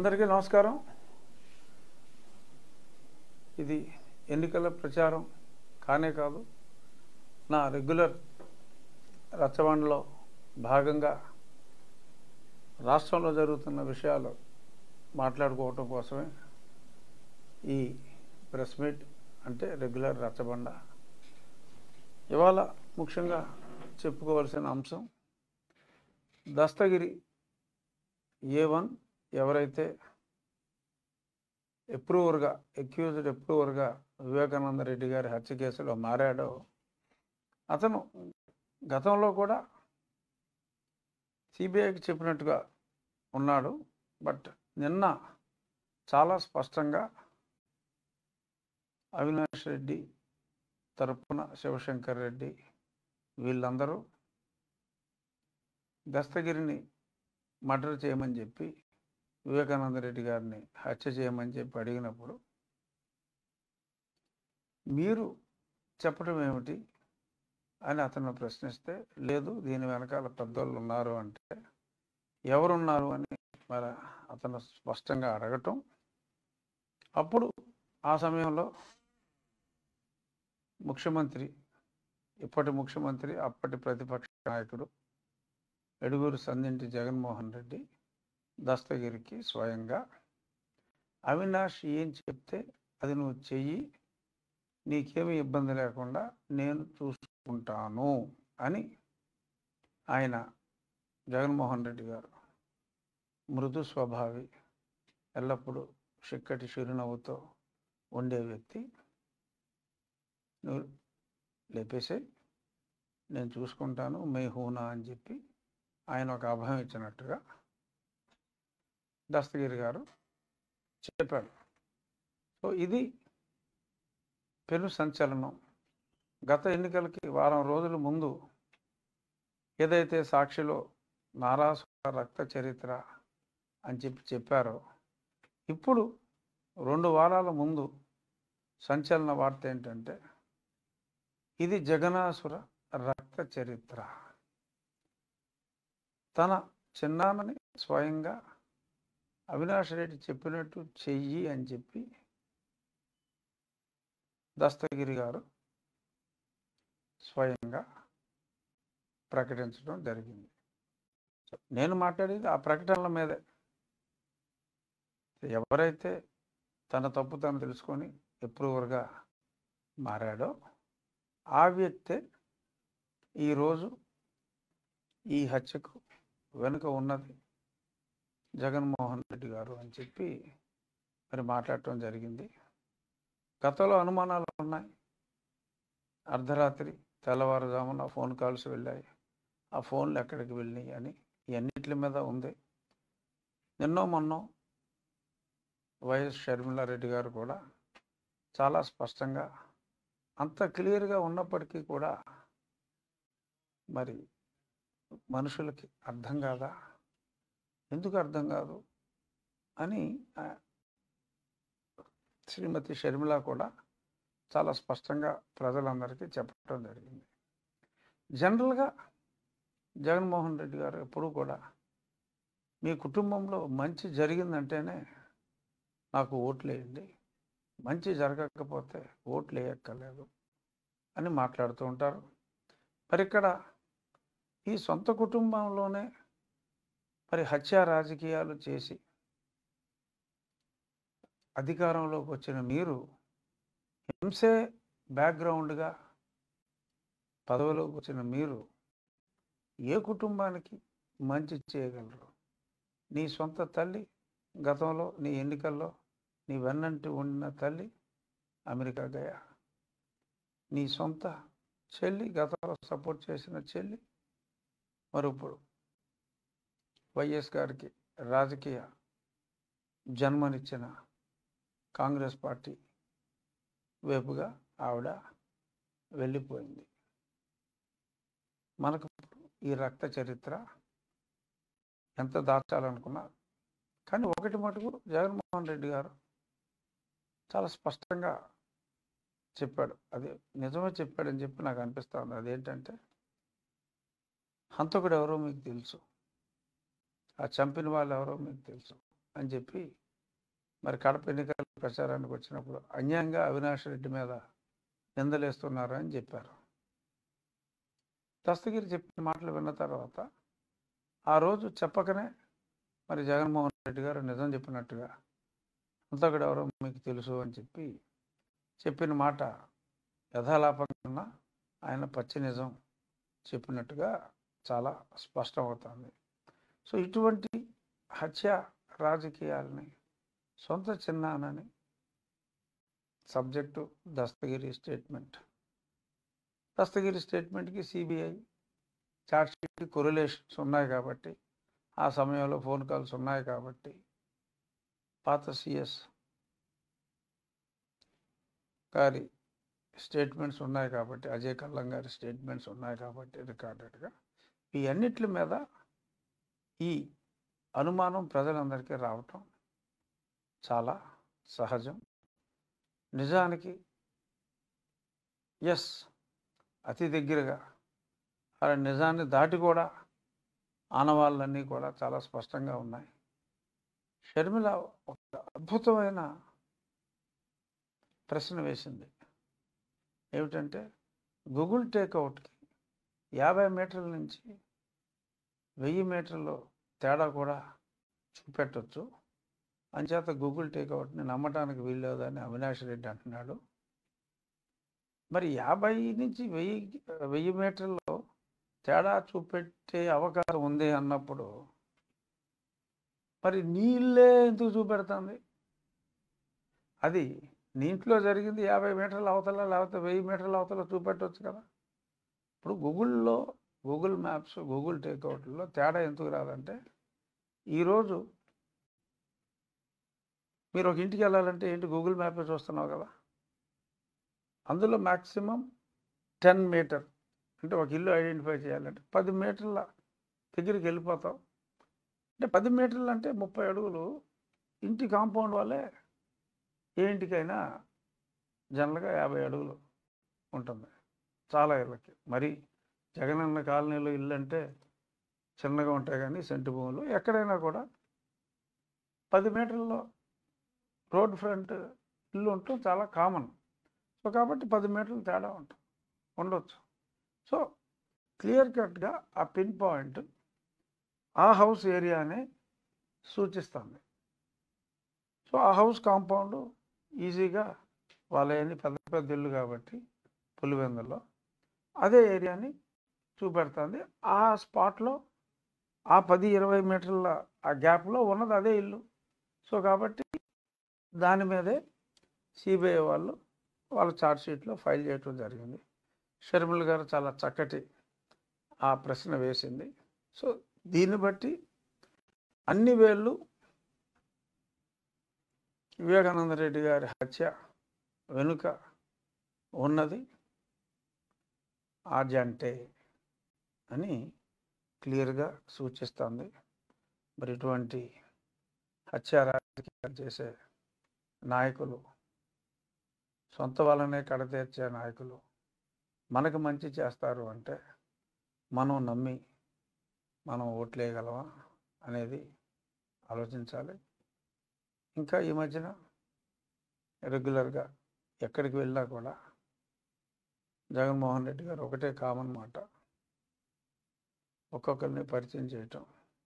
అందరికీ నమస్కారం ఇది ఎన్నికల ప్రచారం కానే కాదు నా రెగ్యులర్ రచబండలో భాగంగా రాష్ట్రంలో జరుగుతున్న విషయాలు మాట్లాడుకోవటం కోసమే ఈ ప్రెస్ మీట్ అంటే రెగ్యులర్ రచ్చబండ ఇవాళ ముఖ్యంగా చెప్పుకోవాల్సిన అంశం దస్తగిరి ఏ వన్ ఎవరైతే ఎప్రూవర్గా ఎక్యూజ్డ్ ఎప్రూవర్గా వివేకానంద రెడ్డి గారి హత్య కేసులో మారాడో అతను గతంలో కూడా సిబిఐకి చెప్పినట్టుగా ఉన్నాడు బట్ నిన్న చాలా స్పష్టంగా అవినాష్ రెడ్డి తరపున శివశంకర్ రెడ్డి వీళ్ళందరూ దస్తగిరిని మర్డర్ చేయమని చెప్పి వివేకానంద రెడ్డి గారిని హత్య చేయమని చెప్పి అడిగినప్పుడు మీరు చెప్పడం ఏమిటి అని అతను ప్రశ్నిస్తే లేదు దీని వెనకాల పెద్దోళ్ళు ఉన్నారు అంటే ఎవరున్నారు అని మరి అతను స్పష్టంగా అడగటం అప్పుడు ఆ సమయంలో ముఖ్యమంత్రి ఇప్పటి ముఖ్యమంత్రి అప్పటి ప్రతిపక్ష నాయకుడు ఎడుగురు సందింటి జగన్మోహన్ రెడ్డి దస్తగిరికి స్వయంగా అవినాష్ ఏం చెప్తే అది నువ్వు చెయ్యి నీకేమీ ఇబ్బంది లేకుండా నేను చూసుకుంటాను అని ఆయన జగన్మోహన్ రెడ్డి గారు మృదు స్వభావి ఎల్లప్పుడూ చిక్కటి చిరునవ్వుతో ఉండే వ్యక్తి నువ్వు లేపేసే నేను చూసుకుంటాను మే హూనా అని చెప్పి ఆయన ఒక అభయం ఇచ్చినట్టుగా దస్తగిరి గారు చెప్పాడు సో ఇది పెను సంచలనం గత ఎన్నికలకి వారం రోజుల ముందు ఏదైతే సాక్షిలో నారాసుర రక్త చరిత్ర అని చెప్పి చెప్పారో ఇప్పుడు రెండు వారాల ముందు సంచలన వార్త ఏంటంటే ఇది జగనాసుర రక్త చరిత్ర తన చిన్నాన్నని స్వయంగా అవినాష్ రెడ్డి చెప్పినట్టు చెయ్యి అని చెప్పి దస్తగిరి గారు స్వయంగా ప్రకటించడం జరిగింది నేను మాట్లాడేది ఆ ప్రకటనల మీదే ఎవరైతే తన తప్పు తను తెలుసుకొని ఎప్రూవర్గా మారాడో ఆ వ్యక్తే ఈరోజు ఈ హత్యకు వెనుక ఉన్నది జగన్మోహన్ రెడ్డి గారు అని చెప్పి మరి మాట్లాడటం జరిగింది గతంలో అనుమానాలు ఉన్నాయి అర్ధరాత్రి తెల్లవారుజామున ఫోన్ కాల్స్ వెళ్ళాయి ఆ ఫోన్లు ఎక్కడికి వెళ్ళినాయి అని ఇవన్నిటి మీద ఉంది నిన్నో మొన్నో వైఎస్ షర్మిలారెడ్డి గారు కూడా చాలా స్పష్టంగా అంత క్లియర్గా ఉన్నప్పటికీ కూడా మరి మనుషులకి అర్థం కాదా ఎందుకు అర్థం కాదు అని ఆ, శ్రీమతి షర్మిల కూడా చాలా స్పష్టంగా ప్రజలందరికీ చెప్పడం జరిగింది జనరల్గా జగన్మోహన్ రెడ్డి గారు ఎప్పుడూ కూడా మీ కుటుంబంలో మంచి జరిగిందంటేనే నాకు ఓట్లు వేయండి మంచి జరగకపోతే ఓట్లు వేయక్కర్లేదు అని మాట్లాడుతూ ఉంటారు మరి ఇక్కడ ఈ సొంత కుటుంబంలోనే మరి హత్య రాజకీయాలు చేసి అధికారంలోకి వచ్చిన మీరు హింసే బ్యాక్గ్రౌండ్గా పదవిలోకి వచ్చిన మీరు ఏ కుటుంబానికి మంచి చేయగలరు నీ సొంత తల్లి గతంలో నీ ఎన్నికల్లో నీ వెన్నంటి ఉండిన తల్లి అమెరికా గయా నీ సొంత చెల్లి గతంలో సపోర్ట్ చేసిన చెల్లి మరి ఇప్పుడు వైఎస్ గారికి రాజకీయ జన్మనిచ్చిన కాంగ్రెస్ పార్టీ వైపుగా ఆవిడ వెళ్ళిపోయింది మనకు ఈ రక్త చరిత్ర ఎంత దాచాలనుకున్నా కానీ ఒకటి మటుకు జగన్మోహన్ రెడ్డి గారు చాలా స్పష్టంగా చెప్పాడు అది నిజమే చెప్పాడని చెప్పి నాకు అనిపిస్తా ఉంది అదేంటంటే హంతకుడు ఎవరో మీకు తెలుసు ఆ చంపిన వాళ్ళు ఎవరో మీకు తెలుసు అని చెప్పి మరి కడప ఎన్నికల ప్రచారానికి వచ్చినప్పుడు అన్యాయంగా అవినాష్ రెడ్డి మీద నిందలేస్తున్నారు అని చెప్పారు దస్తగిరి చెప్పిన మాటలు విన్న తర్వాత ఆ రోజు చెప్పకనే మరి జగన్మోహన్ రెడ్డి గారు నిజం చెప్పినట్టుగా అంతకుడు ఎవరో మీకు తెలుసు అని చెప్పి చెప్పిన మాట యథాలాపంగా ఆయన పచ్చి నిజం చెప్పినట్టుగా చాలా స్పష్టమవుతుంది సో ఇటువంటి హత్య రాజకీయాలని సొంత చిన్నానని సబ్జెక్టు దస్తగిరి స్టేట్మెంట్ దస్తగిరి స్టేట్మెంట్కి సిబిఐ చార్జ్షీట్ కొరిలేషన్స్ ఉన్నాయి కాబట్టి ఆ సమయంలో ఫోన్ కాల్స్ ఉన్నాయి కాబట్టి పాత సిఎస్ గారి స్టేట్మెంట్స్ ఉన్నాయి కాబట్టి అజయ్ కల్లం గారి స్టేట్మెంట్స్ ఉన్నాయి కాబట్టి రికార్డెడ్గా ఈ అన్నిటి మీద ఈ అనుమానం ప్రజలందరికీ రావటం చాలా సహజం నిజానికి ఎస్ అతి దగ్గరగా ఆ నిజాన్ని దాటి కూడా ఆనవాళ్ళన్నీ కూడా చాలా స్పష్టంగా ఉన్నాయి షర్మిల ఒక అద్భుతమైన ప్రశ్న వేసింది ఏమిటంటే గూగుల్ టేక్అవుట్కి యాభై మీటర్ల నుంచి వెయ్యి మీటర్లు తేడా కూడా చూపెట్టవచ్చు అంచేత గూగుల్ టేక్అవుట్ని నమ్మటానికి వీల్లేదని అవినాష్ రెడ్డి అంటున్నాడు మరి యాభై నుంచి వెయ్యి వెయ్యి మీటర్లో తేడా చూపెట్టే అవకాశం ఉంది అన్నప్పుడు మరి నీళ్ళే ఎందుకు చూపెడుతుంది అది నీంట్లో జరిగింది యాభై మీటర్ల అవతల లేకపోతే వెయ్యి మీటర్ల అవతల చూపెట్టవచ్చు కదా ఇప్పుడు గూగుల్లో గూగుల్ మ్యాప్స్ గూగుల్ టేక్అవుట్లో తేడా ఎందుకు రాదంటే ఈరోజు మీరు ఒక ఇంటికి వెళ్ళాలంటే ఏంటి గూగుల్ మ్యాప్ చూస్తున్నావు కదా అందులో మ్యాక్సిమం టెన్ మీటర్ అంటే ఒక ఇల్లు ఐడెంటిఫై చేయాలంటే పది మీటర్ల దగ్గరికి వెళ్ళిపోతాం అంటే పది మీటర్లు అంటే ముప్పై అడుగులు ఇంటి కాంపౌండ్ వల్లే ఏ ఇంటికైనా జనరల్గా యాభై అడుగులు ఉంటుంది చాలా ఇళ్ళకి మరి జగనన్న కాలనీలో ఇల్లు అంటే చిన్నగా ఉంటాయి కానీ సెంటు భూములు ఎక్కడైనా కూడా పది మీటర్లలో రోడ్ ఫ్రంట్ ఇల్లు ఉండటం చాలా కామన్ సో కాబట్టి పది మీటర్లు తేడా ఉంటుంది ఉండొచ్చు సో క్లియర్ కట్గా ఆ పిన్ పాయింట్ ఆ హౌస్ ఏరియానే సూచిస్తుంది సో ఆ హౌస్ కాంపౌండ్ ఈజీగా వాళ్ళని పెద్ద పెద్ద ఇల్లు కాబట్టి పులివెందుల్లో అదే ఏరియాని చూపెడుతుంది ఆ స్పాట్లో ఆ పది ఇరవై మీటర్ల ఆ గ్యాప్లో ఉన్నది అదే ఇల్లు సో కాబట్టి దాని మీదే సిబిఐ వాళ్ళు వాళ్ళ ఛార్జ్షీట్లో ఫైల్ చేయటం జరిగింది షర్మిల గారు చాలా చక్కటి ఆ ప్రశ్న వేసింది సో దీన్ని బట్టి అన్ని వేళ్ళు వివేకానంద రెడ్డి గారి హత్య వెనుక ఉన్నది ఆర్జంటే అని క్లియర్గా సూచిస్తుంది మరి ఇటువంటి హత్య రాజకీయాలు చేసే నాయకులు సొంత వాళ్ళనే కడతీర్చే నాయకులు మనకు మంచి చేస్తారు అంటే మనం నమ్మి మనం ఓట్లేయగలమా అనేది ఆలోచించాలి ఇంకా ఈ మధ్యన రెగ్యులర్గా ఎక్కడికి వెళ్ళినా కూడా జగన్మోహన్ రెడ్డి గారు ఒకటే కామన్ మాట ఒక్కొక్కరిని పరిచయం చేయటం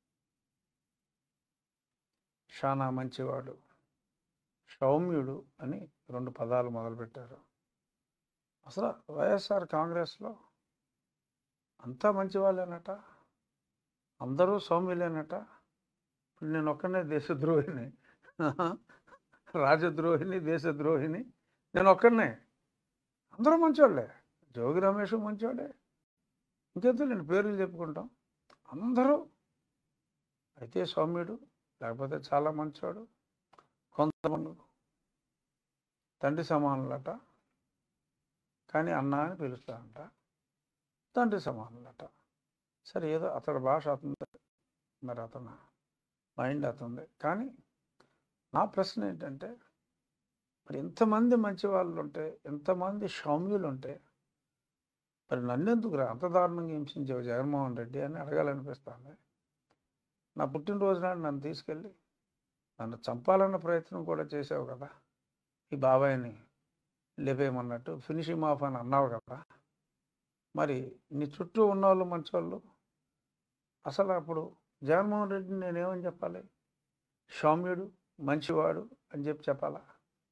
షానా మంచివాడు సౌమ్యుడు అని రెండు పదాలు మొదలుపెట్టారు అసలు వైఎస్ఆర్ కాంగ్రెస్లో అంతా మంచి వాళ్ళేనట అందరూ సౌమ్యులేనట ఇప్పుడు నేను ఒక్కనే దేశద్రోహిని రాజద్రోహిని దేశద్రోహిని నేను ఒక్కనే అందరూ మంచోళ్ళే జోగి రమేష్ మంచోడే ఇంకెంతో నేను పేర్లు చెప్పుకుంటాం అందరూ అయితే సౌమ్యుడు లేకపోతే చాలా మంచోడు కొంతమంది తండ్రి సమానులట కానీ అన్న అని పిలుస్తారంట తండ్రి సమానులట సరే ఏదో అతడి భాష అతను మరి అతను మైండ్ అతనిది కానీ నా ప్రశ్న ఏంటంటే మరి ఎంతమంది మంచి వాళ్ళు ఉంటే ఎంతమంది సౌమ్యులు ఉంటే మరి నన్నెందుకు రా అంత దారుణంగా హింసించావు జగన్మోహన్ రెడ్డి అని అడగాలనిపిస్తుంది నా పుట్టినరోజు నాడు నన్ను తీసుకెళ్ళి నన్ను చంపాలన్న ప్రయత్నం కూడా చేసావు కదా ఈ బాబాయ్ని లేపేయమన్నట్టు ఫినిషింగ్ ఆఫ్ అని అన్నావు కదా మరి నీ చుట్టూ ఉన్నవాళ్ళు మంచోళ్ళు అసలు అప్పుడు జగన్మోహన్ రెడ్డిని నేనేమని చెప్పాలి సౌమ్యుడు మంచివాడు అని చెప్పి చెప్పాలా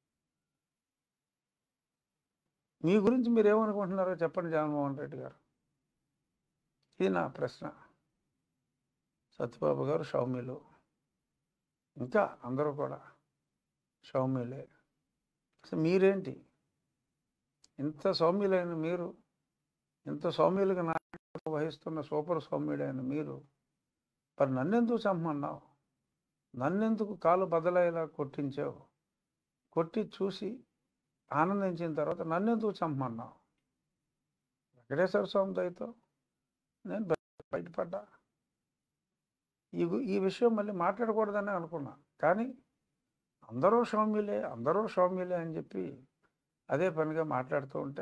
మీ గురించి మీరు ఏమనుకుంటున్నారో చెప్పండి జగన్మోహన్ రెడ్డి గారు ఇది నా ప్రశ్న సత్యబాబు గారు సౌమ్యులు ఇంకా అందరూ కూడా సౌమ్యులే అసలు మీరేంటి ఇంత సౌమ్యులైన మీరు ఇంత సౌమ్యులుగా నాయకత్వం వహిస్తున్న సూపర్ సౌమ్యుడైన మీరు మరి నన్నెందుకు చంపమన్నావు నన్నెందుకు కాలు బదలయ్యేలా కొట్టించావు కొట్టి చూసి ఆనందించిన తర్వాత నన్నెందుకు చంపమన్నావు వెంకటేశ్వర స్వామి దయతో నేను బయ- బయటపడ్డా ఈ గు- ఈ విషయం మళ్ళీ మాట్లాడకూడదని అనుకున్నా కానీ అందరూ సౌమ్యులే అందరూ సౌమ్యులే అని చెప్పి అదే పనిగా మాట్లాడుతూ ఉంటే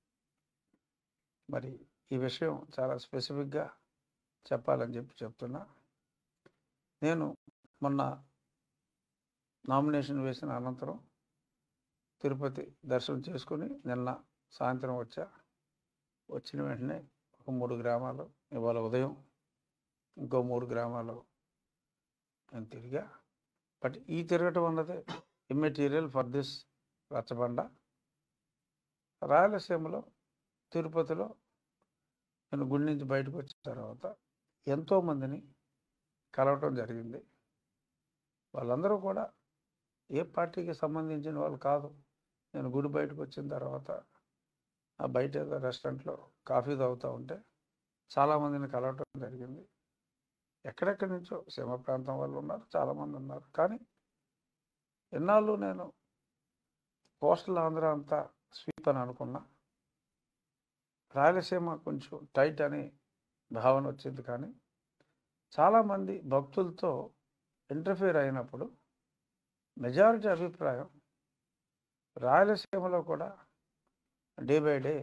మరి ఈ విషయం చాలా స్పెసిఫిక్గా చెప్పాలని చెప్పి చెప్తున్నా నేను మొన్న నామినేషన్ వేసిన అనంతరం తిరుపతి దర్శనం చేసుకుని నిన్న సాయంత్రం వచ్చా వచ్చిన వెంటనే ఒక మూడు గ్రామాలు ఇవాళ ఉదయం ఇంకో మూడు గ్రామాలు నేను తిరిగా బట్ ఈ తిరగటం అన్నది ఇమ్మెటీరియల్ ఫర్ దిస్ రచ్చబండ రాయలసీమలో తిరుపతిలో నేను గుడి నుంచి బయటకు వచ్చిన తర్వాత ఎంతోమందిని కలవటం జరిగింది వాళ్ళందరూ కూడా ఏ పార్టీకి సంబంధించిన వాళ్ళు కాదు నేను గుడి బయటకు వచ్చిన తర్వాత ఆ బయట ఏదో రెస్టారెంట్లో కాఫీ తాగుతూ ఉంటే చాలామందిని కలవటం జరిగింది ఎక్కడెక్కడి నుంచో సీమ ప్రాంతం వాళ్ళు ఉన్నారు చాలామంది ఉన్నారు కానీ ఎన్నాళ్ళు నేను కోస్టల్ ఆంధ్ర అంతా స్వీప్ అని అనుకున్నా రాయలసీమ కొంచెం టైట్ అని భావన వచ్చింది కానీ చాలామంది భక్తులతో ఇంటర్ఫియర్ అయినప్పుడు మెజారిటీ అభిప్రాయం రాయలసీమలో కూడా డే బై డే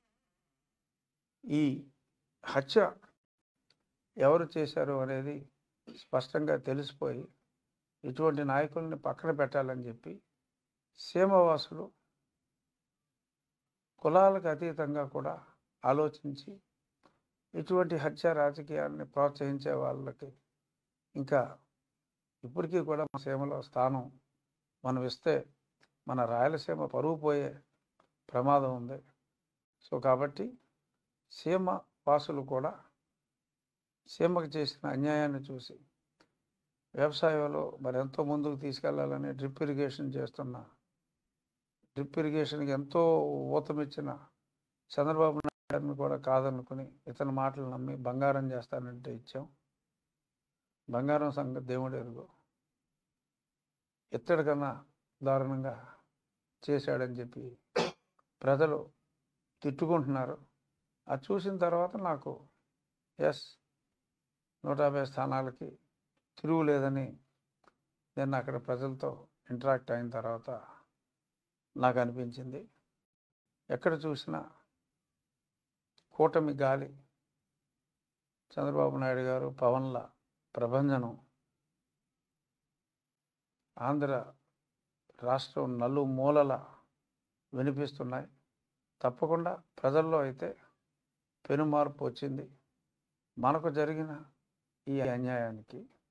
ఈ హత్య ఎవరు చేశారు అనేది స్పష్టంగా తెలిసిపోయి ఇటువంటి నాయకుల్ని పక్కన పెట్టాలని చెప్పి సీమవాసులు కులాలకు అతీతంగా కూడా ఆలోచించి ఇటువంటి హత్య రాజకీయాన్ని ప్రోత్సహించే వాళ్ళకి ఇంకా ఇప్పటికీ కూడా మన సీమలో స్థానం మనం ఇస్తే మన రాయలసీమ పరువు పోయే ప్రమాదం ఉంది సో కాబట్టి సీమ వాసులు కూడా సీమకు చేసిన అన్యాయాన్ని చూసి వ్యవసాయంలో మరి ఎంతో ముందుకు తీసుకెళ్లాలని డ్రిప్ ఇరిగేషన్ చేస్తున్న డ్రిప్ ఇరిగేషన్కి ఎంతో ఊతమిచ్చిన చంద్రబాబు నాయుడుని కూడా కాదనుకుని ఇతని మాటలు నమ్మి బంగారం చేస్తానంటే ఇచ్చాం బంగారం సంగతి దేవుడు ఎరుగు ఇత్తడి కన్నా దారుణంగా చేశాడని చెప్పి ప్రజలు తిట్టుకుంటున్నారు అది చూసిన తర్వాత నాకు ఎస్ నూట యాభై స్థానాలకి తిరుగులేదని నేను అక్కడ ప్రజలతో ఇంటరాక్ట్ అయిన తర్వాత నాకు అనిపించింది ఎక్కడ చూసినా కూటమి గాలి చంద్రబాబు నాయుడు గారు పవన్ల ప్రభంజనం ఆంధ్ర రాష్ట్రం నలు మూలల వినిపిస్తున్నాయి తప్పకుండా ప్రజల్లో అయితే పెను మార్పు వచ్చింది మనకు జరిగిన ఈ అన్యాయానికి